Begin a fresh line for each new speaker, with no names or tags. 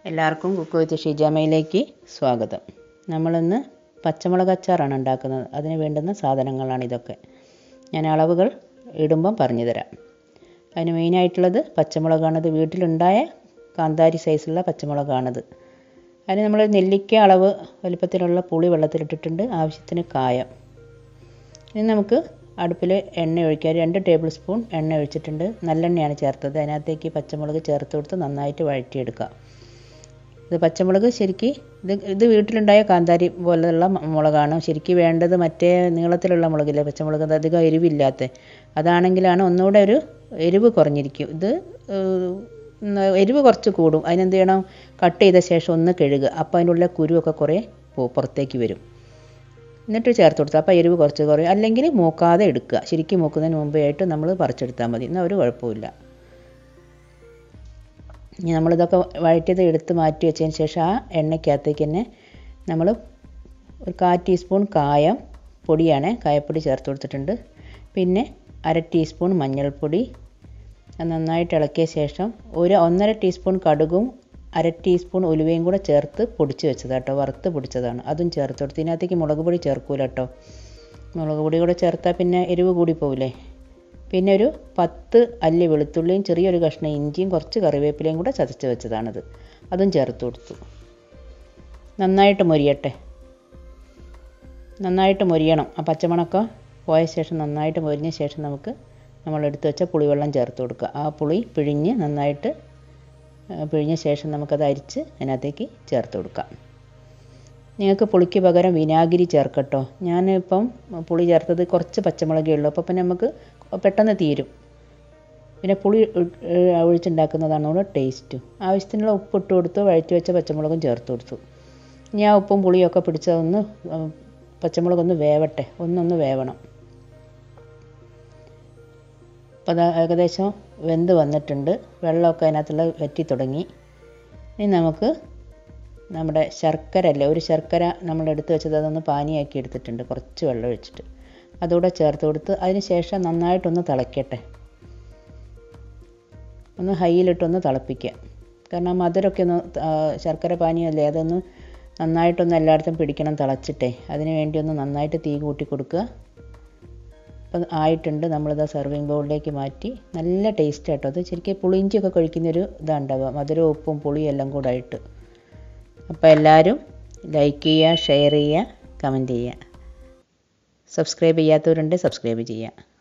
എല്ലാവർക്കും cook with ഷിജാമയിലേക്ക് സ്വാഗതം നമ്മളിന്ന് പച്ചമുളക് അച്ചാറാണ് ഉണ്ടാക്കുന്നത് അതിന് വേണ്ടുന്ന സാധനങ്ങളാണ് ഇതൊക്കെ ഞാൻ അളവുകൾ ഇടുമ്പം പറഞ്ഞു തരാം അതിന് മെയിനായിട്ടുള്ളത് പച്ചമുളകാണിത് വീട്ടിലുണ്ടായ കാന്താരി സൈസുള്ള പച്ചമുളകാണിത് അതിന് നമ്മൾ നെല്ലിക്ക അളവ് വലിപ്പത്തിലുള്ള പുളി വെള്ളത്തിലിട്ടിട്ടുണ്ട് ആവശ്യത്തിന് കായം ഇനി നമുക്ക് അടുപ്പിൽ എണ്ണ ഒഴിക്കുക രണ്ട് ടേബിൾ സ്പൂൺ എണ്ണ ഒഴിച്ചിട്ടുണ്ട് നല്ലെണ്ണയാണ് ചേർത്തത് അതിനകത്തേക്ക് പച്ചമുളക് ചേർത്ത് കൊടുത്ത് നന്നായിട്ട് വഴറ്റിയെടുക്കുക ഇത് പച്ചമുളക് ശരിക്ക് ഇത് ഇത് വീട്ടിലുണ്ടായ കാന്താരി പോലെയുള്ള മുളകാണ് ശരിക്ക് വേണ്ടത് മറ്റേ നീളത്തിലുള്ള മുളകില്ലേ പച്ചമുളക് അത് അധികം എരിവില്ലാത്ത അതാണെങ്കിലാണ് ഒന്നുകൂടെ ഒരു എരിവ് കുറഞ്ഞിരിക്കും ഇത് എരിവ് കുറച്ച് കൂടും അതിനെന്ത് ചെയ്യണം കട്ട് ചെയ്ത ശേഷം ഒന്ന് കഴുകുക അപ്പോൾ അതിനുള്ള കുരുവൊക്കെ കുറേ പുറത്തേക്ക് വരും എന്നിട്ട് ചേർത്ത് കൊടുക്കുക അപ്പോൾ എരിവ് കുറച്ച് കുറയും അല്ലെങ്കിൽ മൂക്കാതെ എടുക്കുക ശരിക്കും മൂക്കുന്നതിന് മുമ്പേ ആയിട്ട് നമ്മൾ പറിച്ചെടുത്താൽ മതി എന്നാൽ ഒരു കുഴപ്പമില്ല ഇനി നമ്മളിതൊക്കെ വഴറ്റിയത് എടുത്ത് മാറ്റി വെച്ചതിന് ശേഷം ആ എണ്ണയ്ക്കകത്തേക്ക് തന്നെ നമ്മൾ ഒരു കാ ടീസ്പൂൺ കായം പൊടിയാണ് കായപ്പൊടി ചേർത്ത് കൊടുത്തിട്ടുണ്ട് പിന്നെ അര ടീസ്പൂൺ മഞ്ഞൾപ്പൊടി നന്നായിട്ട് ഇളക്കിയ ശേഷം ഒരു ഒന്നര ടീസ്പൂൺ കടുകും അര ടീസ്പൂൺ ഉലുവയും കൂടെ ചേർത്ത് പൊടിച്ച് വെച്ചതാണ് കേട്ടോ വറുത്ത് പൊടിച്ചതാണ് അതും ചേർത്ത് കൊടുത്ത് ഇതിനകത്തേക്ക് മുളക് പൊടി ചേർക്കൂല കേട്ടോ മുളക് പൊടി കൂടെ ചേർത്താൽ പിന്നെ എരിവ് കൂടി പോവില്ലേ പിന്നെ ഒരു പത്ത് അല്ലി വെളുത്തുള്ളിയും ചെറിയൊരു കഷ്ണം ഇഞ്ചിയും കുറച്ച് കറിവേപ്പിലയും കൂടെ ചതച്ച് വെച്ചതാണിത് അതും ചേർത്ത് കൊടുത്തു നന്നായിട്ട് മൊരിയട്ടെ നന്നായിട്ട് മൊരിയണം ആ പച്ചമണക്ക പോയ ശേഷം നന്നായിട്ട് മൊരിഞ്ഞ ശേഷം നമുക്ക് നമ്മൾ എടുത്ത് വെച്ച പുളിവെള്ളം ചേർത്ത് കൊടുക്കുക ആ പുളി പിഴിഞ്ഞ് നന്നായിട്ട് പിഴിഞ്ഞ ശേഷം നമുക്കത് അരിച്ച് അതിനകത്തേക്ക് ചേർത്ത് കൊടുക്കാം നിങ്ങൾക്ക് പുളിക്ക് പകരം വിനാഗിരി ചേർക്കട്ടോ ഞാനിപ്പം പുളി ചേർത്തത് കുറച്ച് പച്ചമുളകേ ഉള്ളൂ അപ്പോൾ പിന്നെ നമുക്ക് പെട്ടെന്ന് തീരും പിന്നെ പുളി ഒഴിച്ചുണ്ടാക്കുന്നതാണ് കൂടെ ടേസ്റ്റും ആവശ്യത്തിനുള്ള ഉപ്പ് ഇട്ട് കൊടുത്തു വഴറ്റി വെച്ച പച്ചമുളകും ചേർത്ത് കൊടുത്തു ഇനി ആ ഉപ്പും പുളിയൊക്കെ പിടിച്ചതൊന്ന് പച്ചമുളകൊന്ന് വേവട്ടെ ഒന്നൊന്ന് വേവണം അപ്പോൾ അത് ഏകദേശം വെന്ത് വന്നിട്ടുണ്ട് വെള്ളമൊക്കെ അതിനകത്തുള്ള വറ്റി തുടങ്ങി ഇനി നമുക്ക് നമ്മുടെ ശർക്കര അല്ലേ ഒരു ശർക്കര നമ്മൾ എടുത്ത് വെച്ചത് അതൊന്ന് പാനിയാക്കി എടുത്തിട്ടുണ്ട് കുറച്ച് വെള്ളം ഒഴിച്ചിട്ട് അതുകൂടെ ചേർത്ത് കൊടുത്ത് അതിന് ശേഷം നന്നായിട്ടൊന്ന് തിളയ്ക്കട്ടെ ഒന്ന് ഹൈയിലിട്ടൊന്ന് തിളപ്പിക്കുക കാരണം മധുരമൊക്കെ ഒന്ന് ശർക്കര പാനിയല്ലേ അതൊന്ന് നന്നായിട്ടൊന്ന് എല്ലായിടത്തും പിടിക്കണം തിളച്ചിട്ടേ അതിന് വേണ്ടി ഒന്ന് നന്നായിട്ട് തീ കൂട്ടി കൊടുക്കുക അപ്പം ആയിട്ടുണ്ട് നമ്മളിത് സെർവിങ് ബൗളിലേക്ക് മാറ്റി നല്ല ടേസ്റ്റ് ആട്ടോ അത് ശരിക്കും പുളിയിഞ്ചിയൊക്കെ കഴിക്കുന്നൊരു ഇതാണ്ടാവുക മധുരവും ഉപ്പും പുളിയും എല്ലാം കൂടെ ആയിട്ട് അപ്പോൾ എല്ലാവരും ലൈക്ക് ചെയ്യുക ഷെയർ ചെയ്യുക കമൻറ്റ് ചെയ്യുക സബ്സ്ക്രൈബ് ചെയ്യാത്തവരുണ്ട് സബ്സ്ക്രൈബ് ചെയ്യുക